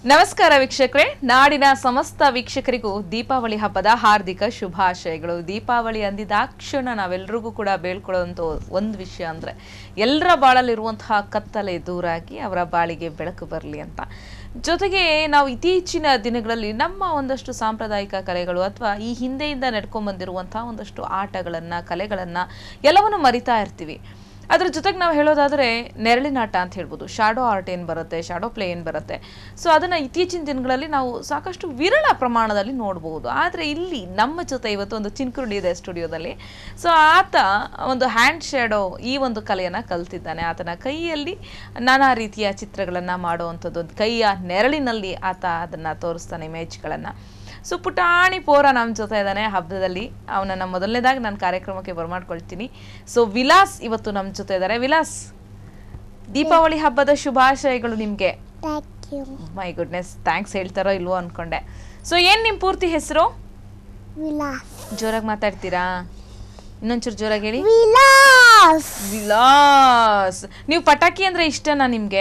ನಮಸ್ಕಾರ ವೀಕ್ಷಕರೇ ನಾಡಿನ ಸಮಸ್ತ ವೀಕ್ಷಕರಿಗೂ ದೀಪಾವಳಿ ಹಬ್ಬದ ಹಾರ್ದಿಕ ಶುಭಾಶಯಗಳು ದೀಪಾವಳಿ ಅಂದಿದಾಕ್ಷಣ ನಾವೆಲ್ರಿಗೂ ಕೂಡ ಬೇಳ್ಕೊಳ್ಳುವಂಥ ಒಂದು ವಿಷಯ ಅಂದರೆ ಎಲ್ಲರ ಬಾಳಲ್ಲಿರುವಂತಹ ಕತ್ತಲೆ ದೂರಾಗಿ ಅವರ ಬಾಳಿಗೆ ಬೆಳಕು ಬರಲಿ ಅಂತ ಜೊತೆಗೆ ನಾವು ಇತ್ತೀಚಿನ ದಿನಗಳಲ್ಲಿ ನಮ್ಮ ಒಂದಷ್ಟು ಸಾಂಪ್ರದಾಯಿಕ ಕಲೆಗಳು ಅಥವಾ ಈ ಹಿಂದೆಯಿಂದ ನಡ್ಕೊಂಡ್ ಬಂದಿರುವಂತಹ ಒಂದಷ್ಟು ಆಟಗಳನ್ನು ಕಲೆಗಳನ್ನು ಎಲ್ಲವನ್ನು ಮರಿತಾ ಇರ್ತೀವಿ ಅದ್ರ ಜೊತೆಗೆ ನಾವು ಹೇಳೋದಾದ್ರೆ ನೆರಳಿನಾಟ ಅಂತ ಹೇಳ್ಬೋದು ಶಾಡೋ ಆರ್ಟ್ ಏನು ಬರುತ್ತೆ ಶಾಡೋ ಪ್ಲೇ ಏನು ಬರುತ್ತೆ ಸೊ ಅದನ್ನ ಇತ್ತೀಚಿನ ದಿನಗಳಲ್ಲಿ ನಾವು ಸಾಕಷ್ಟು ವಿರಳ ಪ್ರಮಾಣದಲ್ಲಿ ನೋಡ್ಬೋದು ಆದರೆ ಇಲ್ಲಿ ನಮ್ಮ ಜೊತೆ ಇವತ್ತು ಒಂದು ಚಿನ್ಕುರುಡಿ ಇದೆ ಸ್ಟುಡಿಯೋದಲ್ಲಿ ಸೊ ಆತ ಒಂದು ಹ್ಯಾಂಡ್ ಶಾಡೋ ಈ ಒಂದು ಕಲೆಯನ್ನು ಕಲ್ತಿದ್ದಾನೆ ಆತನ ಕೈಯಲ್ಲಿ ನಾನಾ ರೀತಿಯ ಚಿತ್ರಗಳನ್ನು ಮಾಡುವಂಥದ್ದು ಒಂದು ಕೈಯ ನೆರಳಿನಲ್ಲಿ ಆತ ಅದನ್ನು ತೋರಿಸ್ತಾನೆ ಇಮೇಜ್ಗಳನ್ನು ಸೊ ಪುಟಾಣಿ ಪೋರ ನಮ್ಮ ಜೊತೆ ಇದ್ದಾನೆ ಹಬ್ಬದಲ್ಲಿ ಅವನನ್ನ ಮೊದಲನೇದಾಗಿ ನಾನು ಕಾರ್ಯಕ್ರಮಕ್ಕೆ ಬರಮಾಡ್ಕೊಳ್ತೀನಿ ಸೊ ವಿಲಾಸ್ ಇವತ್ತು ನಮ್ಮ ಜೊತೆ ಇದ್ದಾರೆ ವಿಲಾಸ್ ದೀಪಾವಳಿ ಹಬ್ಬದ ಶುಭಾಶಯಗಳು ನಿಮಗೆ thank you my goodness thanks ಹೇಳ್ತಾರೋ ಇಲ್ವೋ ಅನ್ಕೊಂಡೆ ಸೊ ಏನು ನಿಮ್ಮ ಪೂರ್ತಿ ಹೆಸರು ವಿಲಾಸ್ ಜೋರಾಗಿ ಮಾತಾಡ್ತೀರಾ ಇನ್ನೊಂಚೂರು ಜೋರಾಗಿ ಹೇಳಿ ವಿಲಾಸ್ ವಿಲಾಸ್ ನೀವು ಪಟಾಕಿ ಅಂದ್ರೆ ಇಷ್ಟನಾ ನಿಮಗೆ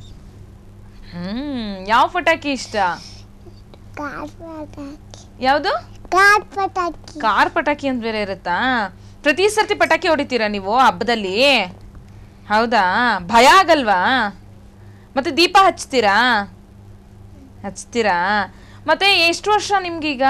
ಹ್ಮ್ ಯಾವ ಪಟಾಕಿ ಇಷ್ಟ ಕಾರ್ ಪಟಾಕಿ ಯಾವುದು ಕಾರ್ ಪಟಾಕಿ ಕಾರ್ ಪಟಾಕಿ ಅಂತ ಬೇರೆ ಇರುತ್ತಾ ಪ್ರತಿ ಸರ್ತಿ ಪಟಾಕಿ ಹೊಡಿತೀರಾ ನೀವು ಹಬ್ಬದಲ್ಲಿ ಹೌದಾ ಭಯ ಆಗಲ್ವಾ ಮತ್ತೆ ದೀಪ ಹಚ್ತೀರಾ ಹಚ್ತೀರಾ ಮತ್ತೆ ಎಷ್ಟು ವರ್ಷ ನಿಮ್ಗೀಗ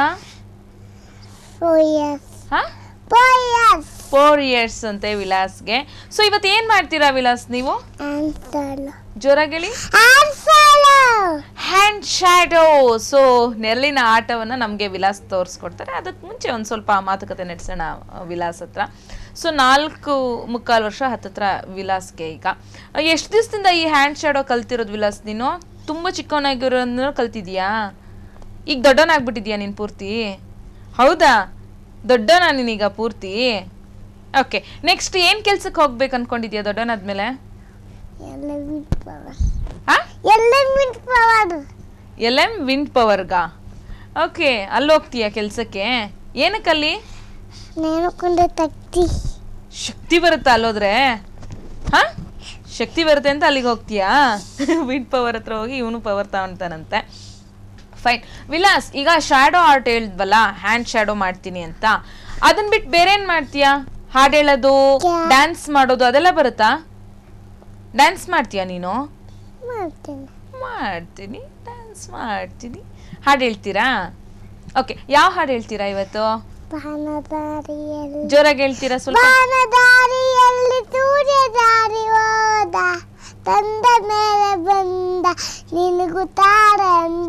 ಫೋಯಸ್ ಹಾ ಫೋಯಸ್ ಫೋರ್ ಇಯರ್ಸ್ ಅಂತೆ ವಿಲಾಸ್ಗೆ ಸೊ ಇವತ್ತು ಏನ್ ಮಾಡ್ತೀರಾ ವಿಲಾಸ್ ನೀವು ಆನ್ಸಲ್ ಜೋರಾಗಿ ಹೇಳಿ ಆನ್ಸಲ್ ಹ್ಯಾಂಡ್ ಶ್ಯಾಡೋ ಸೊ ನೆರಳಿನ ಆಟವನ್ನು ನಮಗೆ ವಿಲಾಸ್ ತೋರಿಸ್ಕೊಡ್ತಾರೆ ಅದಕ್ಕೆ ಮುಂಚೆ ಒಂದು ಸ್ವಲ್ಪ ಮಾತುಕತೆ ನಡೆಸೋಣ ಆ, ವಿಲಾಸ್ ಹತ್ರ ಸೊ ನಾಲ್ಕು ಮುಕ್ಕಾಲು ವರ್ಷ ಹತ್ತತ್ರ ವಿಲಾಸ್ಗೆ ಈಗ ಎಷ್ಟು ದಿವಸದಿಂದ ಈ ಹ್ಯಾಂಡ್ ಶ್ಯಾಡೋ ಕಲ್ತಿರೋದು ವಿಲಾಸ್ ನೀನು ತುಂಬ ಚಿಕ್ಕವನಾಗಿರೋದನ್ನ ಕಲ್ತಿದ್ಯಾ ಈಗ ದೊಡ್ಡವನಾಗ್ಬಿಟ್ಟಿದ್ಯಾ ನೀನು ಪೂರ್ತಿ ಹೌದಾ ದೊಡ್ಡವನಾ ನೀನೀಗ ಪೂರ್ತಿ ಓಕೆ ನೆಕ್ಸ್ಟ್ ಏನು ಕೆಲ್ಸಕ್ಕೆ ಹೋಗ್ಬೇಕು ಅನ್ಕೊಂಡಿದ್ಯಾ ದೊಡ್ಡವನಾದ್ಮೇಲೆ ಎಲ್ಲ ವಿಂಡ್ ಪವರ್ ಹಾಂ ಎಲ್ಲ wind power L M wind ಪವರ್ಗಾ ಓಕೆ ಅಲ್ಲಿ ಹೋಗ್ತೀಯಾ ಕೆಲಸಕ್ಕೆ ಏನಕ್ಕಲ್ಲಿ నేను ಕೊಂಡ ತತ್ತಿ ಶಕ್ತಿ ಬರುತ್ತಾ ಅಲ್ಲೋದ್ರೆ ಹಾ ಶಕ್ತಿ ಬರುತ್ತೆ ಅಂತ ಅಲ್ಲಿಗೆ ಹೋಗ್ತೀಯಾ ವಿಂಡ್ ಪವರ್ ಹತ್ರ ಹೋಗಿ ಇವನು ಪವರ್ ತಗೊಳ್ತಾನಂತೆ ಫೈನ್ ವಿಲಾಸ್ ಈಗ ಶ್ಯಾಡೋ ಆರ್ಟ್ ಹೇಳಿದ್ವಲ್ಲ ಹ್ಯಾಂಡ್ ಶ್ಯಾಡೋ ಮಾಡ್ತೀನಿ ಅಂತ ಅದನ್ನ ಬಿಟ್ಟು ಬೇರೆ ಏನ್ ಮಾಡ್ತೀಯಾ ಹಾಡು ಹೇಳೋದು ಡ್ಯಾನ್ಸ್ ಮಾಡೋದು ಅದೆಲ್ಲ ಬರುತ್ತಾ ಡ್ಯಾನ್ಸ್ ಮಾಡ್ತೀಯಾ ನೀನು ಮಾಡ್ತೇನೆ ಮಾಡ್ತೀನಿ ಡ್ಯಾನ್ಸ್ ಮಾಡ್ತೀನಿ ಹಾಡು ಹೇಳ್ತೀರಾ ಓಕೆ ಯಾವ ಹಾಡು ಹೇಳ್ತೀರಾ ಇವತ್ತು ಬಾನದಾರಿಯಲ್ಲಿ ಜೋರಾಗಿ ಹೇಳ್ತೀರಾ ಸ್ವಲ್ಪ ಬಾನದಾರಿಯಲ್ಲಿ ಸೂರ್ಯ ದಾರಿ ಹೋದ ತಂದ ಮೇಲೆ ಬಂದ ನಿನಗೂ ತಾರಂದ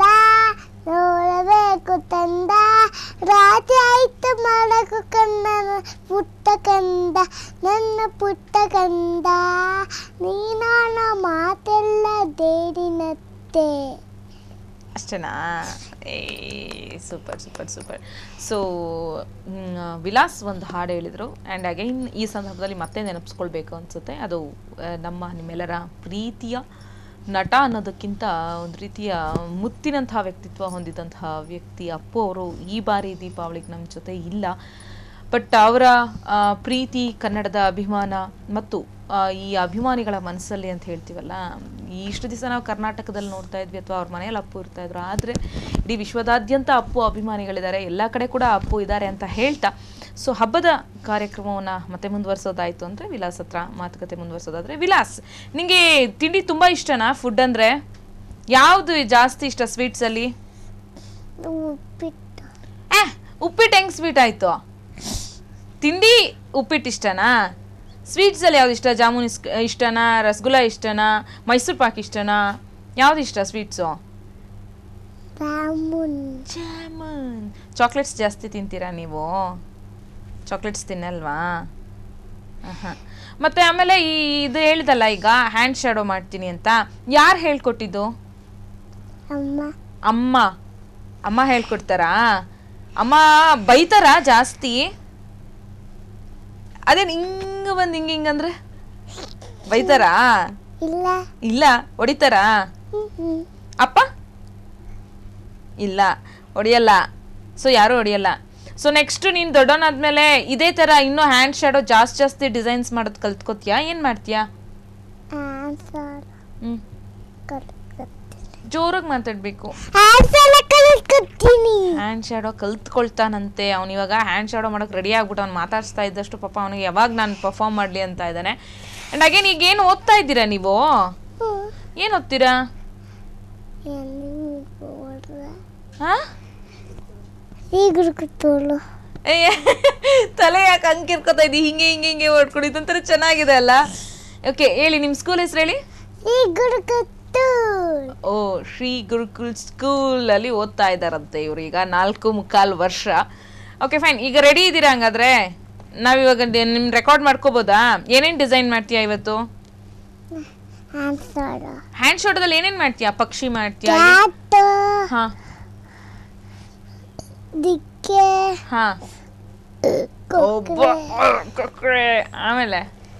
ನೋಡಬೇಕು ತಂದ ರಾತ್ರಿ ಆಯ್ತು ಮಾಡಕು ಕಂದನ ಪುಟ್ಟ ಕಂದ ನನ್ನ ಪುಟ್ಟ ಕಂದ ನೀನಾನ ಮಾತೆಲ್ಲ ದೇಡಿನತ್ತೆ ಅಷ್ಟೇನಾ ಏ super super super so Vilas ಒಂದು ಹಾಡು ಹೇಳಿದರು ಆ್ಯಂಡ್ ಅಗೈನ್ ಈ ಸಂದರ್ಭದಲ್ಲಿ ಮತ್ತೆ ನೆನಪಿಸ್ಕೊಳ್ಬೇಕು ಅನಿಸುತ್ತೆ ಅದು ಆ, ನಮ್ಮ ನಿಮ್ಮೆಲ್ಲರ ಪ್ರೀತಿಯ ನಟ ಅನ್ನೋದಕ್ಕಿಂತ ಒಂದು ರೀತಿಯ ಮುತ್ತಿನಂತಹ ವ್ಯಕ್ತಿತ್ವ ಹೊಂದಿದಂತಹ ವ್ಯಕ್ತಿ ಅಪ್ಪು ಅವರು ಈ ಬಾರಿ ದೀಪಾವಳಿಗೆ ನಮ್ಮ ಜೊತೆ ಇಲ್ಲ ಬಟ್ ಅವರ ಆ, ಪ್ರೀತಿ ಕನ್ನಡದ ಅಭಿಮಾನ ಮತ್ತು ಆ, ಈ ಅಭಿಮಾನಿಗಳ ಮನಸ್ಸಲ್ಲಿ ಅಂತ ಹೇಳ್ತೀವಲ್ಲ ಈ ಇಷ್ಟು ದಿವಸ ನಾವು ಕರ್ನಾಟಕದಲ್ಲಿ ನೋಡ್ತಾ ಇದ್ವಿ ಅಥವಾ ಅವ್ರ ಮನೆಯಲ್ಲಿ ಅಪ್ಪು ಇರ್ತಾ ಇದ್ರು ಆದರೆ ಇಡೀ ವಿಶ್ವದಾದ್ಯಂತ ಅಪ್ಪು ಅಭಿಮಾನಿಗಳಿದ್ದಾರೆ ಎಲ್ಲ ಕಡೆ ಕೂಡ ಅಪ್ಪು ಇದ್ದಾರೆ ಅಂತ ಹೇಳ್ತಾ ಸೊ ಹಬ್ಬದ ಕಾರ್ಯಕ್ರಮವನ್ನು ಮತ್ತೆ ಮುಂದುವರ್ಸೋದಾಯ್ತು ಅಂದರೆ ವಿಲಾಸ್ ಹತ್ರ ಮಾತುಕತೆ ಮುಂದುವರ್ಸೋದಾದ್ರೆ ವಿಲಾಸ್ ನಿಮಗೆ ತಿಂಡಿ ತುಂಬ ಇಷ್ಟನಾ ಫುಡ್ ಅಂದರೆ ಯಾವುದು ಜಾಸ್ತಿ ಇಷ್ಟ ಸ್ವೀಟ್ಸಲ್ಲಿ ಉಪ್ಪಿಟ್ಟು ಏ ಉಪ್ಪಿಟ್ಟು ಹೆಂಗೆ ಸ್ವೀಟ್ ಆಯಿತು ತಿಂಡಿ ಉಪ್ಪಿಟ್ಟು ಇಷ್ಟನಾ ಸ್ವೀಟ್ಸಲ್ಲಿ ಯಾವ್ದು ಇಷ್ಟ ಜಾಮೂನ್ ಇಸ್ ಇಷ್ಟನಾ ರಸಗುಲ್ಲ ಇಷ್ಟನಾ ಮೈಸೂರು ಪಾಕ್ ಇಷ್ಟನಾ ಯಾವ್ದು ಇಷ್ಟ ಸ್ವೀಟ್ಸು ಜಾಮೂನ್ ಜಾಮೂನ್ ಚಾಕ್ಲೇಟ್ಸ್ ಜಾಸ್ತಿ ತಿಂತೀರಾ ನೀವು ಚಾಕ್ಲೇಟ್ಸ್ ತಿನ್ನಲ್ವಾ ಹಾಂ ಮತ್ತು ಆಮೇಲೆ ಈ ಇದು ಹೇಳ್ದಲ್ಲ ಈಗ ಹ್ಯಾಂಡ್ ಶಾಡೋ ಮಾಡ್ತೀನಿ ಅಂತ ಯಾರು ಹೇಳ್ಕೊಟ್ಟಿದ್ದು ಅಮ್ಮ ಅಮ್ಮ ಅಮ್ಮ ಹೇಳ್ಕೊಡ್ತಾರಾ ಅಮ್ಮ ಬೈತಾರಾ ಜಾಸ್ತಿ ಅದೇನು ಹಿಂಗ ಬಂದು ಹಿಂಗ ಹಿಂಗಂದ್ರೆ ಬೈತಾರಾ ಇಲ್ಲ ಇಲ್ಲ ಹೊಡಿತಾರಾ ಹ್ಮ್ ಹ್ಮ್. ಅಪ್ಪ ಇಲ್ಲ ಹೊಡಿಯಲ್ಲ ಸೊ ಯಾರು ಹೊಡಿಯಲ್ಲ ಸೊ ನೆಕ್ಸ್ಟ್ ನೀನು ದೊಡ್ಡವನಾದ್ಮೇಲೆ ಇದೇ ಥರ ಇನ್ನೂ ಹ್ಯಾಂಡ್ ಶಾಡೋ ಜಾಸ್ತಿ ಜಾಸ್ತಿ ಡಿಸೈನ್ಸ್ ಮಾಡೋದು ಕಲ್ತ್ಕೋತೀಯಾ ಏನು ಮಾಡ್ತೀಯಾ ಆನ್ಸರ್ ಹ್ಞೂ ಕಲ್ತ್ಕೊತೀನಿ ಜೋರಾಗಿ ಮಾತಾಡ್ಬೇಕು ಆಡ್ಸಲ್ಲ ಕಲಿಸ್ಕೊತೀನಿ ಹ್ಯಾಂಡ್ ಶಾಡೋ ಕಲ್ತ್ಕೊಳ್ತಾನಂತೆ ಅವ್ನು ಇವಾಗ ಹ್ಯಾಂಡ್ ಶಾಡೋ ಮಾಡೋಕೆ ರೆಡಿ ಆಗ್ಬಿಟ್ಟು ಅವ್ನು ಮಾತಾಡ್ಸ್ತಾ ಇದ್ದಷ್ಟು ಪಾಪ ಅವನಿಗೆ ಯಾವಾಗ ನಾನು ಪರ್ಫಾರ್ಮ್ ಮಾಡಲಿ ಅಂತ ಇದ್ದಾನೆ ಆ್ಯಂಡ್ ಅಗೇನ್ ಈಗ ಏನು ಓದ್ತಾ ಇದ್ದೀರಾ ನೀವು ಏನು ಓದ್ತೀರಾ ಹಾಂ ಈಗ ಹುಡುಕುತ್ತೋಳು ಅಯ್ಯ, ತಲೆ ಯಾಕೆ ಅಂಕಿರ್ಕೋತಾ ಇದ್ದಿ ಹಿಂಗೆ ಹಿಂಗೆ ಹಿಂಗೆ ಹೊಡ್ಕೊಂಡು ಇದೊಂಥರ ಚೆನ್ನಾಗಿದೆ ಅಲ್ಲ ಓಕೆ ಹೇಳಿ ನಿಮ್ಮ ಸ್ಕೂಲ್ ಹೆಸರು ಹೇಳಿ ಈಗ ಹುಡುಕುತ್ತೋಳು ಓ ಶ್ರೀ ಗುರುಕುಲ್ ಸ್ಕೂಲಲ್ಲಿ ಓದ್ತಾ ಇದ್ದಾರಂತೆ ಇವ್ರು ಈಗ ನಾಲ್ಕು ಮುಕ್ಕಾಲು ವರ್ಷ ಓಕೆ ಫೈನ್ ಈಗ ರೆಡಿ ಇದ್ದೀರಾ ಹಂಗಾದ್ರೆ ನಾವಿವಾಗ ನಿಮ್ಮ ರೆಕಾರ್ಡ್ ಮಾಡ್ಕೋಬೋದಾ ಏನೇನು ಡಿಸೈನ್ ಮಾಡ್ತೀಯಾ ಇವತ್ತು ಆಡ್ಸೋಳು ಹ್ಯಾಂಡ್ ಶೋಟದಲ್ಲಿ ಏನೇನು ಮಾಡ್ತೀಯಾ ಪಕ್ಷಿ ಮಾಡ್ತೀಯಾ ಕ್ಯಾಟು ಹಾಂ ದಿಕ್ಕೆ ಹಾಂ ಒಬ್ಬ ಕೊಕ್ರೆ ಆಮೇಲೆ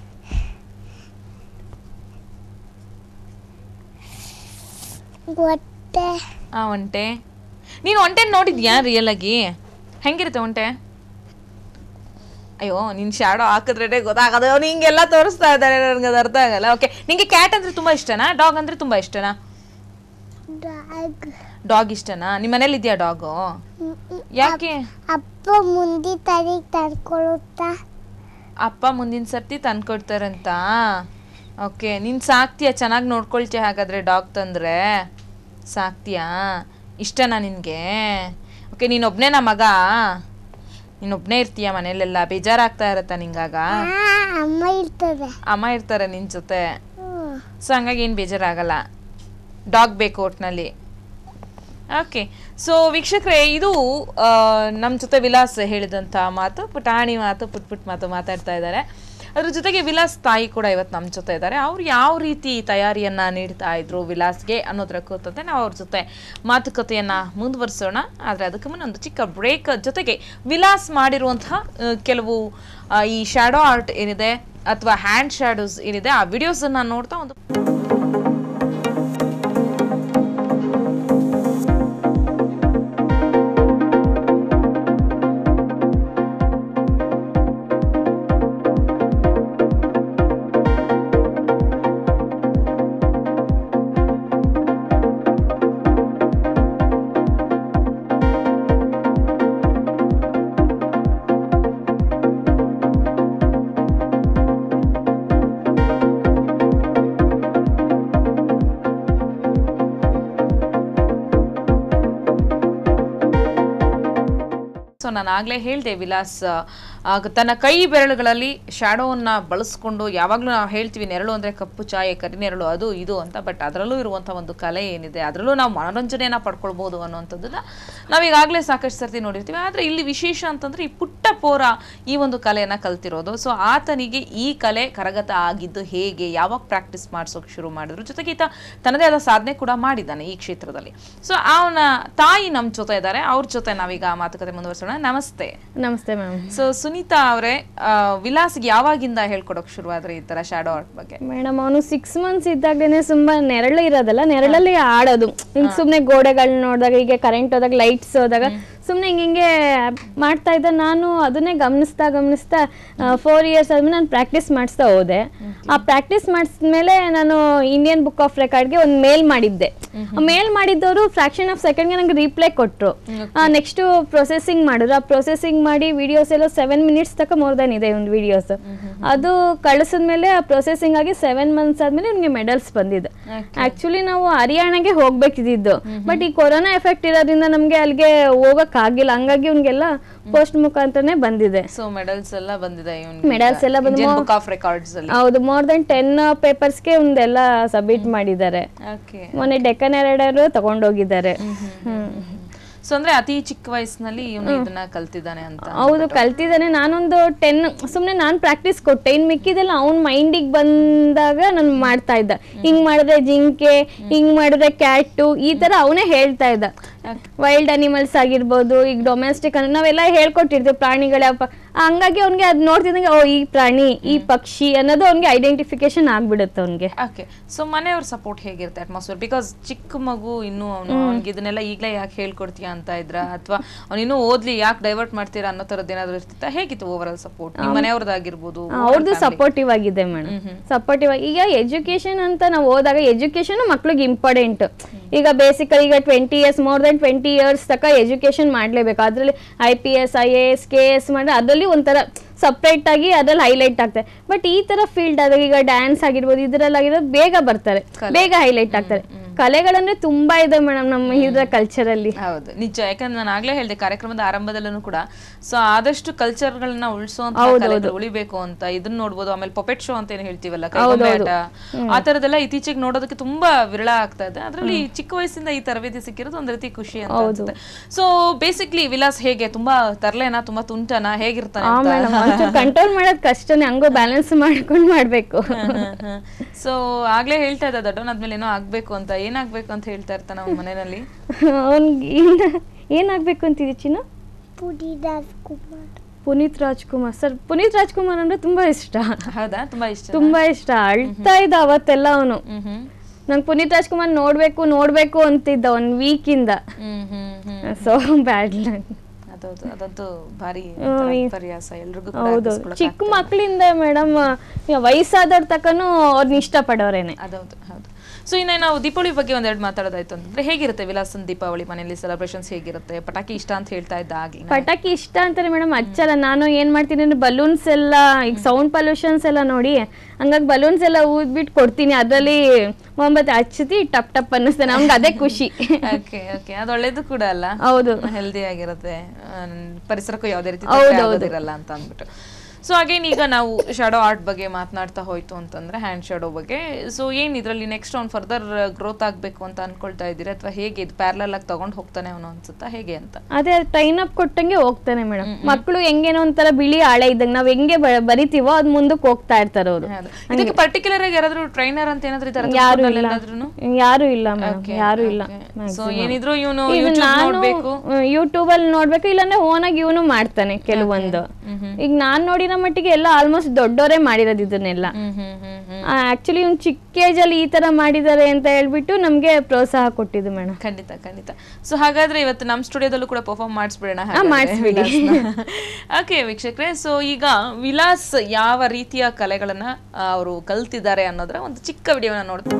ಹೊಟ್ಟೆ ಆ ಒಂಟೆ ನೀನು ಒಂಟೆ ನೋಡಿದ್ಯಾ ರಿಯಲ್ ಆಗಿ ಹೆಂಗಿರುತ್ತೆ ಒಂಟೆ ಅಯ್ಯೋ ನಿನ್ ಶಾಡೋ ಹಾಕಿದ್ರೆ ಗೊತ್ತಾಗದು ಅವ್ನು ಹಿಂಗೆಲ್ಲ ತೋರಿಸ್ತಾ ಇದ್ದಾರೆ ನನಗೆ ಅದು ಅರ್ಥ ಆಗಲ್ಲ ಓಕೆ ನಿಂಗೆ ಕ್ಯಾಟ್ ಅಂದ್ರೆ ತುಂಬಾ ಇಷ್ಟನಾ ಡಾಗ್ ಅಂದ್ರೆ ತುಂಬಾ ಇಷ್ಟನಾ ಡಾಗ್ ಡಾಗ್ ಇಷ್ಟನಾ ನಿಮ್ಮ ಮನೇಲಿ ಇದೆಯಾ ಡಾಗು ಯಾಕೆ ಅಪ್ಪ ಮುಂದೆ ತಲೆಗೆ ತಡ್ಕೊಳ್ಳುತ್ತಾ ಅಪ್ಪ ಮುಂದಿನ ಸರ್ತಿ ತಂದ್ಕೊಡ್ತಾರಂತ ಓಕೆ ನೀನು ಸಾಕ್ತೀಯ ಚೆನ್ನಾಗಿ ನೋಡ್ಕೊಳ್ತೀಯ ಹಾಗಾದ್ರೆ ಡಾಗ್ ತಂದ್ರೆ ಸಾಕ್ತೀಯಾ ಇಷ್ಟನಾ ನಿನಗೆ ಓಕೆ ನೀನೊಬ್ನೇನಾ ಮಗ ನೀನೊಬ್ನೇ ಇರ್ತೀಯ ಮನೇಲೆಲ್ಲ ಬೇಜಾರಾಗ್ತಾ ಇರತ್ತಾ ನಿಂಗಾಗ ಆ, ಅಮ್ಮ ಇರ್ತದೆ ಅಮ್ಮ ಇರ್ತಾರೆ ನಿನ್ನ ಜೊತೆ ಹ್ಮ್. ಸೊ ಹಂಗಾಗಿ ಏನು ಬೇಜಾರಾಗಲ್ಲ ಡಾಗ್ ಬೇಕು ಒಟ್ನಲ್ಲಿ ಓಕೆ ಸೊ ವೀಕ್ಷಕರೇ ಇದು ನಮ್ಮ ಜೊತೆ ವಿಲಾಸ್ ಹೇಳಿದಂಥ ಮಾತು ಪುಟಾಣಿ ಮಾತು ಪುಟ್ ಪುಟ್ ಮಾತು ಮಾತಾಡ್ತಾ ಇದ್ದಾರೆ ಅದ್ರ ಜೊತೆಗೆ ವಿಲಾಸ್ ತಾಯಿ ಕೂಡ ಇವತ್ತು ನಮ್ಮ ಜೊತೆ ಇದ್ದಾರೆ ಅವ್ರು ಯಾವ ರೀತಿ ತಯಾರಿಯನ್ನ ನೀಡ್ತಾ ಇದ್ರು ವಿಲಾಸ್ಗೆ ಅನ್ನೋದ್ರ ಕುರಿತಂತೆ ನಾವು ಅವ್ರ ಜೊತೆ ಮಾತುಕತೆಯನ್ನ ಮುಂದುವರಿಸೋಣ ಆದರೆ ಅದಕ್ಕೆ ಮುನ್ನ ಒಂದು ಚಿಕ್ಕ ಬ್ರೇಕ್ ಜೊತೆಗೆ ವಿಲಾಸ್ ಮಾಡಿರುವಂತಹ ಆ, ಕೆಲವು ಆ, ಈ ಶ್ಯಾಡೋ ಆರ್ಟ್ ಏನಿದೆ ಅಥವಾ ಹ್ಯಾಂಡ್ ಶ್ಯಾಡೋಸ್ ಏನಿದೆ ಆ ವಿಡಿಯೋಸನ್ನು ನೋಡ್ತಾ ಒಂದು ಸೊ ನಾನು ಆಗಲೇ ಹೇಳಿದೆ ವಿಲಾಸ್ ಆಗ ತನ್ನ ಕೈ ಬೆರಳುಗಳಲ್ಲಿ ಶ್ಯಾಡೋವನ್ನ ಬಳಸ್ಕೊಂಡು ಯಾವಾಗಲೂ ನಾವು ಹೇಳ್ತೀವಿ ನೆರಳು ಅಂದರೆ ಕಪ್ಪು ಚಾಯೆ ಕರಿ ನೆರಳು ಅದು ಇದು ಅಂತ ಬಟ್ ಅದರಲ್ಲೂ ಇರುವಂಥ ಒಂದು ಕಲೆ ಏನಿದೆ ಅದರಲ್ಲೂ ನಾವು ಮನೋರಂಜನೆಯನ್ನು ಪಡ್ಕೊಳ್ಬೋದು ಅನ್ನೋಂಥದ್ದನ್ನ ನಾವು ಈಗಾಗಲೇ ಸಾಕಷ್ಟು ಸರ್ತಿ ನೋಡಿರ್ತೀವಿ ಆದರೆ ಇಲ್ಲಿ ವಿಶೇಷ ಅಂತಂದರೆ ಈ ಪುಟ್ಟ ಪೋರ ಈ ಒಂದು ಕಲೆಯನ್ನು ಕಲ್ತಿರೋದು ಸೊ ಆತನಿಗೆ ಈ ಕಲೆ ಕರಗತ ಆಗಿದ್ದು ಹೇಗೆ ಯಾವಾಗ ಪ್ರಾಕ್ಟೀಸ್ ಮಾಡಿಸೋಕೆ ಶುರು ಮಾಡಿದ್ರು ಜೊತೆಗೆ ಈತ ತನ್ನದೇ ಆದ ಸಾಧನೆ ಕೂಡ ಮಾಡಿದ್ದಾನೆ ಈ ಕ್ಷೇತ್ರದಲ್ಲಿ ಸೊ ಅವನ ತಾಯಿ ನಮ್ಮ ಜೊತೆ ಇದ್ದಾರೆ ಅವ್ರ ಜೊತೆ ನಾವೀಗ ಮಾತುಕತೆ ಮುಂದುವರಿಸೋಣ ನಮಸ್ತೆ ನಮಸ್ತೆ ಮ್ಯಾಮ್ ಸೊ ಸುನೀತಾ ಅವರೇ ವಿಲಾಸ್ಗೆ ಯಾವಾಗಿಂದ ಹೇಳ್ಕೊಡೋಕೆ ಶುರುವಾದ್ರೆ ಈ ತರ ಶಾಡೋ ಆರ್ಟ್ ಬಗ್ಗೆ ಮೇಡಮ್ ಅವನು ಸಿಕ್ಸ್ ಮಂತ್ಸ್ ಇದ್ದಾಗಲೇ ತುಂಬಾ ನೆರಳು ಇರೋದಲ್ಲ ನೆರಳಲ್ಲಿ ಆಡೋದು ಹಿಂಗ್ ಸುಮ್ನೆ ಗೋಡೆಗಳನ್ನ ನೋಡಿದಾಗ ಈಗ ಕರೆಂಟ್ ಹೋದಾಗ ಲೈಟ್ಸ್ ಹೋದಾಗ ಸುಮ್ನೆ ಹಿಂಗೆ ಹಿಂಗೆ ಮಾಡ್ತಾ ಇದ್ದ ನಾನು ಅದನ್ನೇ ಗಮನಿಸ್ತಾ ಗಮನಿಸ್ತಾ ಫೋರ್ ಇಯರ್ಸ್ ಆದ್ಮೇಲೆ ನಾನು ಪ್ರಾಕ್ಟೀಸ್ ಮಾಡಿಸ್ತಾ ಹೋದೆ ಆ ಪ್ರಾಕ್ಟೀಸ್ ಮಾಡಿಸಿದ್ಮೇಲೆ ನಾನು ಇಂಡಿಯನ್ ಬುಕ್ ಆಫ್ ರೆಕಾರ್ಡ್ಗೆ ಒಂದು ಮೇಲ್ ಮಾಡಿದ್ದೆ ಆ ಮೇಲ್ ಮಾಡಿದ್ದವರು ಫ್ರಾಕ್ಷನ್ ಆಫ್ ಸೆಕೆಂಡ್ಗೆ ನಂಗೆ ರಿಪ್ಲೈ ಕೊಟ್ಟರು ನೆಕ್ಸ್ಟ್ ಪ್ರೊಸೆಸಿಂಗ್ ಮಾಡಿದ್ರು ಆ ಪ್ರೊಸೆಸಿಂಗ್ ಮಾಡಿ ವಿಡಿಯೋಸ್ ಎಲ್ಲ ಸೆವೆನ್ ಮಿನಿಟ್ಸ್ ತನಕ ಮೋರ್ ದನ್ ಇದೆ ಒಂದು ವಿಡಿಯೋಸ್ ಅದು ಕಳಿಸಿದ್ಮೇಲೆ ಆ ಪ್ರೊಸೆಸಿಂಗ್ ಆಗಿ ಸೆವೆನ್ ಮಂತ್ಸ್ ಆದ್ಮೇಲೆ ನಿಮಗೆ ಮೆಡಲ್ಸ್ ಬಂದಿದೆ ಆಕ್ಚುಲಿ ನಾವು ಹರಿಯಾಣಗೆ ಹೋಗ್ಬೇಕಿದ್ದು ಬಟ್ ಈ ಕೊರೋನಾ ಎಫೆಕ್ಟ್ ಇರೋದ್ರಿಂದ ನಮ್ಗೆ ಅಲ್ಲಿಗೆ ಹೋಗಕ್ ಆಗಿಲ್ಲ ಹಂಗಾಗಿ ಅವ್ನಿಗೆಲ್ಲ ಪೋಸ್ಟ್ ಮುಖಾಂತರನೇ ಬಂದಿದೆ ಸೊ ಮೆಡಲ್ಸ್ ಎಲ್ಲ ಬಂದಿದೆ Medals ಎಲ್ಲ ಬಂದು ಮೊ- ಬುಕ್ ಆಫ್ ರೆಕಾರ್ಡ್ಸ್ ಅಲ್ಲಿ ಹೌದು ಮೋರ್ ದನ್ ಟೆನ್ ಪೇಪರ್ಸ್ಗೆ ಒಂದೆಲ್ಲ ಸಬ್ಮಿಟ್ ಮಾಡಿದ್ದಾರೆ ಓಕೆ ಮೊನ್ನೆ ಡೆಕ್ಕನ್ ಎರಡರು ತಗೊಂಡೋಗಿದ್ದಾರೆ ಹ್ಮ್ ಸೊ ಅಂದ್ರೆ ಅತಿ ಚಿಕ್ಕ ವಯಸ್ಸಿನಲ್ಲಿ ಇವನು ಇದನ್ನ ಕಲ್ತಿದ್ದಾನೆ ಅಂತ ಹೌದು ಕಲ್ತಿದ್ದಾನೆ ನಾನೊಂದು ಟೆನ್ ಸುಮ್ಮನೆ ನಾನು ಪ್ರಾಕ್ಟೀಸ್ ಕೊಟ್ಟೆ ಇನ್ನು ಮಿಕ್ಕಿದೆಲ್ಲ ಅವ್ನ ಮೈಂಡಿಗೆ ಬಂದಾಗ ನಾನು ಮಾಡ್ತಾ ಇದ್ದ ಹಿಂಗ್ ಮಾಡಿದ್ರೆ ಜಿಂಕೆ ಹಿಂಗ್ ಮಾಡಿದ್ರೆ ಕ್ಯಾಟು ಈ ತರ ಅವನೇ ಹೇಳ್ತಾ ಇದ್ದ ವೈಲ್ಡ್ ಅನಿಮಲ್ಸ್ ಆಗಿರ್ಬೋದು ಈಗ ಡೊಮೆಸ್ಟಿಕ್ ನಾವೆಲ್ಲ ಹೇಳ್ಕೊಟ್ಟಿರ್ತೀವಿ ಪ್ರಾಣಿಗಳ ಹಂಗಾಗಿ ಅವ್ನಿಗೆ ಅದ್ ನೋಡ್ತಿದ್ದಂಗೆ ಓ ಈ ಪ್ರಾಣಿ ಈ ಪಕ್ಷಿ ಅನ್ನೋದು ಅವ್ನಿಗೆ ಐಡೆಂಟಿಫಿಕೇಶನ್ ಆಗ್ಬಿಡುತ್ತೆ ಅವ್ನಿಗೆ ಓಕೆ ಸೊ ಮನೆಯವ್ರ ಸಪೋರ್ಟ್ ಹೇಗಿರುತ್ತೆ ಅಟ್ಮಾಸ್ಫಿಯರ್ ಬಿಕಾಸ್ ಚಿಕ್ಕ ಮಗು ಇನ್ನು ಅವನು ಅವ್ನಿಗೆ ಇದನ್ನೆಲ್ಲ ಈಗಲೇ ಯಾಕೆ ಹೇಳ್ಕೊಡ್ತೀಯಾ ಅಂತ ಇದ್ರ ಅಥವಾ ಅವ್ನು ಇನ್ನೂ ಓದ್ಲಿ ಯಾಕೆ ಡೈವರ್ಟ್ ಮಾಡ್ತೀರಾ ಅನ್ನೋ ಥರದ್ದು ಏನಾದ್ರು ಇರ್ತಿತ್ತ ಹೇಗಿತ್ತು ಓವರ್ ಆಲ್ ಸಪೋರ್ಟ್ ನಿಮ್ಮ ಮನೆಯವ್ರದ್ದಾಗಿರ್ಬೋದು ಅವ್ರದ್ದು ಸಪೋರ್ಟಿವ್ ಆಗಿದೆ ಮೇಡಮ್ ಸಪೋರ್ಟಿವ್ ಈಗ ಎಜುಕೇಶನ್ ಅಂತ ನಾವು ಹೋದಾಗ ಎಜುಕೇಶನ್ ಮಕ್ಳಿಗೆ ಇಂಪಾರ್ಟೆಂಟ್ ಈಗ ಬೇಸಿಕಲಿ ಈಗ twenty years more than twenty years ತನಕ ಎಜುಕೇಶನ್ ಮಾಡಲೇಬೇಕು ಅದರಲ್ಲಿ I P S I A S K S ಮಾಡಿದ್ರೆ ಅದರಲ್ಲಿ ಒಂಥರ ಸಪ್ರೇಟ್ ಆಗಿ ಅದ್ರಲ್ಲಿ ಹೈಲೈಟ್ ಆಗ್ತಾರೆ ಬಟ್ ಈ ತರ ಫೀಲ್ಡ್ ಆದಾಗ ಈಗ ಡ್ಯಾನ್ಸ್ ಆಗಿರ್ಬೋದು ಇದ್ರಲ್ಲಿ ಆಗಿರೋದು ಬೇಗ ಬರ್ತಾರೆ ಬೇಗ ಹೈಲೈಟ್ ಆಗ್ತಾರೆ ಕಲೆಗಳಂದ್ರೆ ತುಂಬಾ ಇದೆ ಮೇಡಮ್ ನಮ್ಮ ಇದ್ರ ಕಲ್ಚರಲ್ಲಿ ಹೌದು ನಿಜ ಯಾಕಂದ್ರೆ ನಾನು ಆಗ್ಲೇ ಹೇಳಿದೆ ಕಾರ್ಯಕ್ರಮದ ಆರಂಭದಲ್ಲೂ ಕೂಡ ಸೊ ಆದಷ್ಟು ಕಲ್ಚರ್ಗಳನ್ನ ಉಳಿಸುವಂತ ಕಲೆಗಳು ಉಳಿಬೇಕು ಅಂತ ಇದನ್ನ ನೋಡ್ಬೋದು ಆಮೇಲೆ ಪೊಪೆಟ್ ಶೋ ಅಂತ ಏನ್ ಹೇಳ್ತೀವಲ್ಲ ಕೈಗೊಂಬೆ ಆಟ ಆ ತರದೆಲ್ಲ ಇತ್ತೀಚೆಗೆ ನೋಡೋದಕ್ಕೆ ತುಂಬಾ ವಿರಳ ಆಗ್ತಾ ಇದೆ ಅದ್ರಲ್ಲಿ ಚಿಕ್ಕ ವಯಸ್ಸಿಂದ ಈ ತರಬೇತಿ ಸಿಕ್ಕಿರೋದು ಒಂದ್ ರೀತಿ ಖುಷಿ ಅಂತ ಅನ್ಸುತ್ತೆ ಸೊ ಬೇಸಿಕ್ಲಿ ವಿಲಾಸ್ ಹೇಗೆ ತುಂಬಾ ತರ್ಲೆನಾ ತುಂಬಾ ತುಂಟನಾ ಹೇಗಿರ್ತಾನೆ ಆ ಮೇಡಮ್ ಒಂಚೂರು ಕಂಟ್ರೋಲ್ ಮಾಡೋದ್ ಕಷ್ಟನೇ ಹಂಗೋ ಬ್ಯಾಲೆನ್ಸ್ ಮಾಡ್ಕೊಂಡು ಮಾಡ್ಬೇಕು ಸೊ ಆಗ್ಲೇ ಹೇಳ್ತಾ ಇದ್ದ ದೊಡ್ಡವನಾದ್ಮೇಲೆ ಏನೋ ಆಗ್ಬೇಕು ಅಂತ ಏನಾಗ್ಬೇಕು ಅಂತ ಹೇಳ್ತಾ ಇರ್ತಾನ ಅವ್ನ ಮನೆಯಲ್ಲಿ ಅವ್ನ್ಗೆ ಏನ್- ಏನಾಗ್ಬೇಕು ಅಂತಿದೆ ಚಿನ್ನ ಪುಡಿ ರಾಜ್ಕುಮಾರ್ ಪುನೀತ್ ರಾಜ್ಕುಮಾರ್ ಸರ್ ಪುನೀತ್ ರಾಜ್ಕುಮಾರ್ ಅಂದ್ರೆ ತುಂಬಾ ಇಷ್ಟ ಹೌದಾ ತುಂಬಾ ಇಷ್ಟ ತುಂಬಾ ಇಷ್ಟ ಅಳ್ತಾ ಇದ್ದ ಅವತ್ತೆಲ್ಲ ಅವನು ಹ್ಮ್ ಹ್ಮ್ ನಂಗೆ ಪುನೀತ್ ರಾಜ್ಕುಮಾರ್ ನೋಡ್ಬೇಕು ನೋಡ್ಬೇಕು ಅಂತಿದ್ದ ಒಂದ್ ವೀಕ್ ಇಂದ ಹ್ಮ್ ಹ್ಮ್ ಹ್ಮ್ ಸೊ ಬ್ಯಾಡ್ ಅದೌದು ಅದಂತೂ ಭಾರಿ ಹ್ಮ್, ಒಂಥರ ಈ- ವಿಪರ್ಯಾಸ ಎಲ್ರಿಗೂ ಕೂಡ ಹೌದು ಅರ್ಗಿಸ್ಕೊಳಕ್ ಚಿಕ್ಕ ಆಗ್ತಾ ಮಕ್ಳಿಂದ ಮೇಡಮ್ ವಯಸ್ಸಾದವ್ರ ತಕನು ಅವ್ರನ್ನ ಇಷ್ಟಪಡೋರೇನೆ ಅದೌದು ಹೌದು ಸೊ ಇನ್ನು ನಾವು ದೀಪಾವಳಿ ಬಗ್ಗೆ ಒಂದೆರಡು ಮಾತಾಡೋದಾಯ್ತು ಅಂತಂದ್ರೆ ಹೇಗಿರುತ್ತೆ ವಿಲಾಸನ್ ದೀಪಾವಳಿ ಮನೆಯಲ್ಲಿ ಸೆಲೆಬ್ರೇಷನ್ಸ್ ಹೇಗಿರುತ್ತೆ ಪಟಾಕಿ ಇಷ್ಟ ಅಂತ ಹೇಳ್ತಾ ಇದ್ದ ಆಗ್ಲಿ ಪಟಾಕಿ ಇಷ್ಟ ಅಂತಾರೆ ಮೇಡಮ್ ಹಚ್ಚಲ್ಲ ನಾನು ಏನ್ ಮಾಡ್ತೀನಿ ಅಂದ್ರೆ ಬಲೂನ್ಸ್ ಎಲ್ಲ ಈಗ ಸೌಂಡ್ ಪೊಲ್ಯೂಷನ್ಸ್ ಎಲ್ಲ ನೋಡಿ ಹಂಗಾಗಿ ಬಲೂನ್ಸ್ ಎಲ್ಲ ಊದ್ಬಿಟ್ಟು ಕೊಡ್ತೀನಿ ಅದ್ರಲ್ಲಿ ಮೊಂಬತ್ತು ಹಚ್ಚತಿ ಟಪ್ ಟಪ್ ಅನ್ನಿಸ್ತಾನೆ ನಮ್ಗೆ ಅದೇ ಖುಷಿ ಓಕೆ ಓಕೆ ಅದು ಒಳ್ಳೇದು ಕೂಡ ಅಲ್ಲ ಹೌದು ಹೆಲ್ದಿ ಆಗಿರುತ್ತೆ ಆ, ಪರಿಸರಕ್ಕೂ ಯಾವುದೇ ರೀತಿ ಹೌದು, ತೊಂದ್ರೆ ಹೌದು. ಆಗೋದಿರಲ್ಲ ಅಂತ ಅಂದ್ಬಿಟ್ಟು ಸೊ ಅಗೇನ್ ಈಗ ನಾವು ಶಾಡೋ ಆರ್ಟ್ ಬಗ್ಗೆ ಮಾತನಾಡ್ತಾ ಹೋಯ್ತು ಅಂತಂದ್ರೆ ಹ್ಯಾಂಡ್ ಶಾಡೋ ಬಗ್ಗೆ ಸೊ ಏನ್ ಇದರಲ್ಲಿ ನೆಕ್ಸ್ಟ್ ಅವ್ನು ಫರ್ದರ್ ಗ್ರೋತ್ ಆಗ್ಬೇಕು ಅಂತ ಅನ್ಕೊಳ್ತಾ ಇದ್ದೀರಿ ಅಥವಾ ಹೇಗೆ ಇದು ಪ್ಯಾರಲಲ್ ಆಗಿ ತಗೊಂಡ್ ಹೋಗ್ತಾನೆ ಅವನು ಅನ್ಸುತ್ತಾ ಹೇಗೆ ಅಂತ ಅದೇ ಟ್ರೈನ್ ಅಪ್ ಕೊಟ್ಟಂಗೆ ಹೋಗ್ತಾನೆ ಮೇಡಮ್ ಮಕ್ಕಳು ಹೆಂಗೇನೋ ಒಂಥರ ಬಿಳಿ ಹಾಳೆ ಇದ್ದಂಗೆ ನಾವ್ ಹೆಂಗೆ ಬ- ಬರಿತೀವೋ ಅದ್ ಮುಂದಕ್ಕೆ ಹೋಗ್ತಾ ಇರ್ತಾರೆ ಅವರು ಹೌದು. ಇದಕ್ಕೆ ಪರ್ಟಿಕ್ಯುಲರ್ ಆಗಿ ಯಾರಾದ್ರೂ ಟ್ರೈನರ್ ಅಂತ ಏನಾದ್ರೂ ಇದಾರೆ ಯಾರು ಇಲ್ಲ ಯಾರು ಇಲ್ಲ ಮೇಡಮ್ Okay, ಯಾರು ಇಲ್ಲ ಸೊ ಏನಿದ್ರು ಇವನು ಇದು ಯೂಟ್ಯೂಬ್ ನಾನು ನೋಡ್ಬೇಕು ಯೂಟ್ಯೂಬ್ ಅಲ್ಲಿ ನೋಡ್ಬೇಕು ಇಲ್ಲಾಂದ್ರೆ ಓನ್ ಆಗಿ ಇವನು ಮಾಡ್ತಾನೆ ಕೆಲವೊಂದು ಈಗ ನಾನ್ ನೋಡಿರೋ ಮಟ್ಟಿಗೆ ಎಲ್ಲ ಆಲ್ಮೋಸ್ಟ್ ದೊಡ್ಡವರೇ ಮಾಡಿರೋದು ಇದನ್ನೆಲ್ಲ ಹ್ಮ್ ಹ್ಮ್ ಹ್ಮ್ ಹ್ಮ್ ಆಕ್ಚುಲಿ ಇವ್ನು ಚಿಕ್ಕ ಏಜ್ ಅಲ್ಲಿ ಈ ತರ ಮಾಡಿದ್ದಾರೆ ಅಂತ ಹೇಳ್ಬಿಟ್ಟು ನಮ್ಗೆ ಪ್ರೋತ್ಸಾಹ ಕೊಟ್ಟಿದ್ದು ಮೇಡಮ್ ಖಂಡಿತ ಖಂಡಿತ ಸೊ ಹಾಗಾದ್ರೆ ಇವತ್ತು ನಮ್ಮ ಸ್ಟುಡಿಯೋದಲ್ಲೂ ಕೂಡ ಪರ್ಫಾರ್ಮ್ ಮಾಡಿಸ್ಬಿಡೋಣ ಮಾಡಿಸ್ಬಿಡಿ. ಓಕೆ ವೀಕ್ಷಕರೇ ಸೊ ಈಗ ವಿಲಾಸ್ ಯಾವ ರೀತಿಯ ಕಲೆಗಳನ್ನ ಅವರು ಕಲ್ತಿದ್ದಾರೆ ಅನ್ನೋದ್ರ ಒಂದು ಚಿಕ್ಕ ವಿಡಿಯೋನ ನೋಡ್ತಾ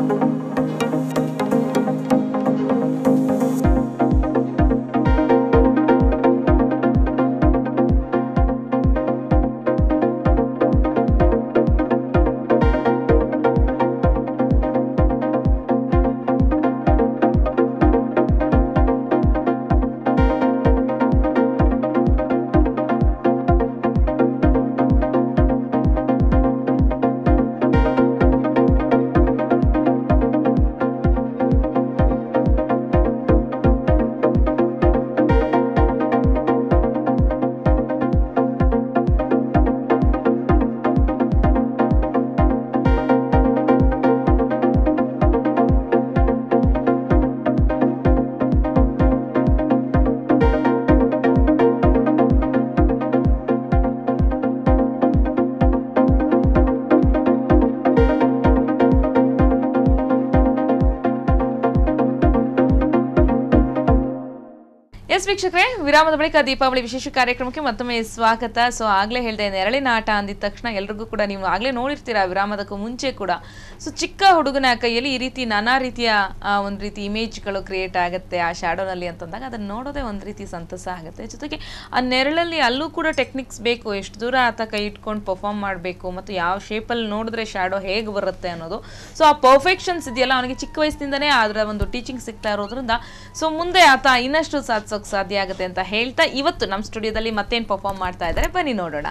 ಎಸ್ ವೀಕ್ಷಕರೇ ವಿರಾಮದ ಬಳಿಕ ದೀಪಾವಳಿ ವಿಶೇಷ ಕಾರ್ಯಕ್ರಮಕ್ಕೆ ಮತ್ತೊಮ್ಮೆ ಸ್ವಾಗತ ಸೊ ಆಗ್ಲೇ ಹೇಳಿದೆ ನೆರಳಿನ ಆಟ ಅಂದಿದ ತಕ್ಷಣ ಎಲ್ರಿಗೂ ಕೂಡ ನೀವು ಆಗ್ಲೇ ನೋಡಿರ್ತೀರಾ ವಿರಾಮದಕ್ಕೂ ಮುಂಚೆ ಕೂಡ ಸೊ ಚಿಕ್ಕ ಹುಡುಗನ ಕೈಯಲ್ಲಿ ಈ ರೀತಿ ನಾನಾ ರೀತಿಯ ಆ, ಒಂದು ರೀತಿ ಇಮೇಜ್ಗಳು ಕ್ರಿಯೇಟ್ ಆಗುತ್ತೆ ಆ ಶಾಡೋನಲ್ಲಿ ಅಂತಂದಾಗ ಅದನ್ನ ನೋಡೋದೇ ಒಂದು ರೀತಿ ಸಂತಸ ಆಗುತ್ತೆ ಜೊತೆಗೆ ಆ ನೆರಳಲ್ಲಿ ಅಲ್ಲೂ ಕೂಡ ಟೆಕ್ನಿಕ್ಸ್ ಬೇಕು ಎಷ್ಟು ದೂರ ಆತ ಕೈ ಇಟ್ಕೊಂಡು ಪರ್ಫಾರ್ಮ್ ಮಾಡಬೇಕು ಮತ್ತು ಯಾವ ಶೇಪಲ್ಲಿ ನೋಡಿದ್ರೆ ಶಾಡೋ ಹೇಗೆ ಬರುತ್ತೆ ಅನ್ನೋದು ಸೊ ಆ ಪರ್ಫೆಕ್ಷನ್ಸ್ ಇದೆಯಲ್ಲ ಅವನಿಗೆ ಚಿಕ್ಕ ವಯಸ್ಸಿಂದನೇ ಅದರ ಒಂದು ಟೀಚಿಂಗ್ ಸಿಗ್ತಾ ಇರೋದ್ರಿಂದ ಸೊ ಮುಂದೆ ಆತ ಇನ್ನಷ್ಟು ಸಾಧಿಸೋಕೆ ಸಾಧ್ಯ ಆಗುತ್ತೆ ಅಂತ ಹೇಳ್ತಾ ಇವತ್ತು ನಮ್ಮ ಸ್ಟುಡಿಯೋದಲ್ಲಿ ಮತ್ತೇನು ಪರ್ಫಾರ್ಮ್ ಮಾಡ್ತಾ ಇದ್ದಾರೆ ಬನ್ನಿ ನೋಡೋಣ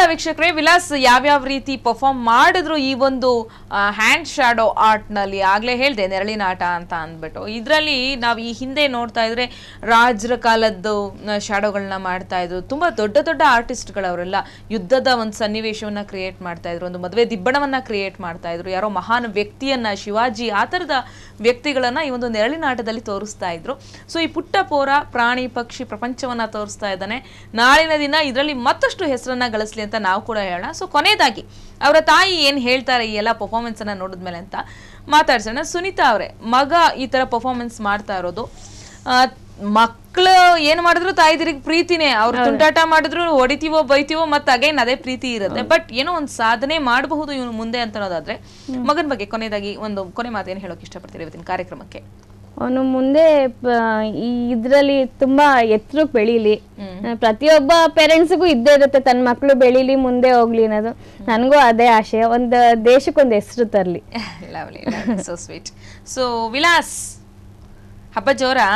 ವೀಕ್ಷಕರೇ ವಿಲಾಸ್ ಯಾವ್ಯಾವ ರೀತಿ ಪರ್ಫಾರ್ಮ್ ಮಾಡಿದ್ರು ಈ ಒಂದು ಹ್ಯಾಂಡ್ ಶಾಡೋ ಆರ್ಟ್ ನಲ್ಲಿ ಆಗ್ಲೇ ಹೇಳ್ದೆ ನೆರಳಿನ ಆಟ ಅಂತ ಅಂದ್ಬಿಟ್ಟು ಇದರಲ್ಲಿ ನಾವು ಈ ಹಿಂದೆ ನೋಡ್ತಾ ಇದ್ರೆ ರಾಜರ ಕಾಲದ್ದು ಶಾಡೋಗಳನ್ನ ಮಾಡ್ತಾ ಇದ್ರು ತುಂಬಾ ದೊಡ್ಡ ದೊಡ್ಡ ಆರ್ಟಿಸ್ಟ್ಗಳು ಅವರೆಲ್ಲ ಯುದ್ಧದ ಒಂದು ಸನ್ನಿವೇಶವನ್ನ ಕ್ರಿಯೇಟ್ ಮಾಡ್ತಾ ಇದ್ರು ಒಂದು ಮದುವೆ ದಿಬ್ಬಣವನ್ನ ಕ್ರಿಯೇಟ್ ಮಾಡ್ತಾ ಇದ್ರು ಯಾರೋ ಮಹಾನ್ ವ್ಯಕ್ತಿಯನ್ನ ಶಿವಾಜಿ ಆ ಥರದ ವ್ಯಕ್ತಿಗಳನ್ನ ಈ ಒಂದು ನೆರಳಿನ ಆಟದಲ್ಲಿ ತೋರಿಸ್ತಾ ಇದ್ರು ಸೊ ಈ ಪುಟ್ಟ ಪೋರ ಪ್ರಾಣಿ ಪಕ್ಷಿ ಪ್ರಪಂಚವನ್ನ ತೋರಿಸ್ತಾ ಇದ್ದಾನೆ ನಾಳಿನ ದಿನ ಇದರಲ್ಲಿ ಮತ್ತಷ್ಟು ಹೆಸರನ್ನ ಗಳಿಸ್ಲಿ ಅಂತ ನಾವು ಕೂಡ ಹೇಳೋಣ ಸೊ ಕೊನೆಯದಾಗಿ ಅವರ ತಾಯಿ ಏನ್ ಹೇಳ್ತಾರೆ ಈ ಎಲ್ಲ ಪರ್ಫಾರ್ಮೆನ್ಸ್ ಅನ್ನ ನೋಡಿದ್ಮೇಲೆ ಅಂತ ಮಾತಾಡ್ಸೋಣ ಸುನೀತಾ ಅವರೇ ಮಗ ಈ ತರ ಪರ್ಫಾರ್ಮೆನ್ಸ್ ಮಾಡ್ತಾ ಇರೋದು ಆ, ಮಕ್ಳು ಏನ್ ಮಾಡಿದ್ರು ತಾಯಿದಿರಿಗೆ ಪ್ರೀತಿನೇ ಅವ್ರು ತುಂಟಾಟ ಮಾಡಿದ್ರು ಹೊಡಿತೀವೋ ಬೈತೀವೋ ಮತ್ತೆ ಅಗೈನ್ ಅದೇ ಪ್ರೀತಿ ಇರುತ್ತೆ ಬಟ್ ಏನೋ ಒಂದು ಸಾಧನೆ ಮಾಡಬಹುದು ಇವನು ಮುಂದೆ ಅಂತ ಅನ್ನೋದಾದ್ರೆ ಮಗನ ಬಗ್ಗೆ ಕೊನೆಯದಾಗಿ ಒಂದು ಕೊನೆ ಮಾತೇನು ಹೇಳೋಕೆ ಇಷ್ಟಪಡ್ತೀರಿ ಇವತ್ತಿನ ಕಾರ್ಯಕ್ರಮಕ್ಕೆ ಅವನು ಮುಂದೆ ಪ- ಈ ಇದ್ರಲ್ಲಿ ತುಂಬಾ ಎತ್ತರಕ್ಕೆ ಬೆಳೀಲಿ ಪ್ರತಿಯೊಬ್ಬ ಪೇರೆಂಟ್ಸ್ಗೂ ಇದ್ದೇ ಇರುತ್ತೆ ತನ್ನ ಮಕ್ಕಳು ಬೆಳೀಲಿ ಮುಂದೆ ಹೋಗ್ಲಿ ಅನ್ನೋದು ನನಗೂ ಅದೇ ಆಶಯ ಒಂದು ದೇಶಕ್ಕೊಂದು ಹೆಸರು ತರಲಿ lovely so sweet so Vilas ಹಬ್ಬ ಜೋರಾ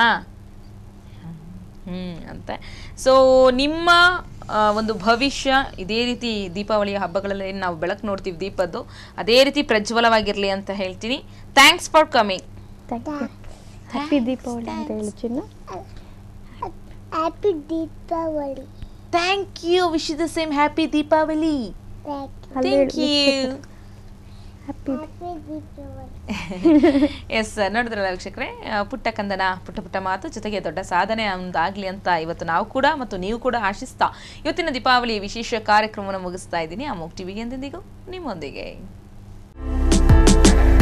ಹ್ಮ್ ಅಂತ ಸೊ ನಿಮ್ಮ ಆ, ಒಂದು ಭವಿಷ್ಯ ಇದೇ ರೀತಿ ದೀಪಾವಳಿಯ ಹಬ್ಬಗಳಲ್ಲಿ ಏನ್ ನಾವು ಬೆಳಕು ನೋಡ್ತೀವಿ ದೀಪದ್ದು ಅದೇ ರೀತಿ ಪ್ರಜ್ವಲವಾಗಿರ್ಲಿ ಅಂತ ಹೇಳ್ತೀನಿ thanks for coming happy Deepavali ಅಂತ ಹೇಳಿ ಚಿನ್ನ Happy Deepavali. Thank you wish the same happy Deepavali Thank you. ಅಲ್ಲೇ thank you happy Happy Deepavali. Yes ನೋಡಿದ್ರಲ್ಲ ವೀಕ್ಷಕರೇ ಆ, ಪುಟ್ಟ ಕಂದನ ಪುಟ್ಟ ಪುಟ್ಟ ಮಾತು ಜೊತೆಗೆ ದೊಡ್ಡ ಸಾಧನೆ ಒಂದಾಗ್ಲಿ ಅಂತ ಇವತ್ತು ನಾವು ಕೂಡ ಮತ್ತು ನೀವು ಕೂಡ ಆಶಿಸ್ತಾ ಇವತ್ತಿನ ದೀಪಾವಳಿ ವಿಶೇಷ ಕಾರ್ಯಕ್ರಮವನ್ನು ಮುಗಿಸ್ತಾ ಇದ್ದೀನಿ ಅಮೋಕ್ ಟಿವಿಗೆ ಎಂದೆಂದಿಗೂ ನಿಮ್ಮೊಂದಿಗೆ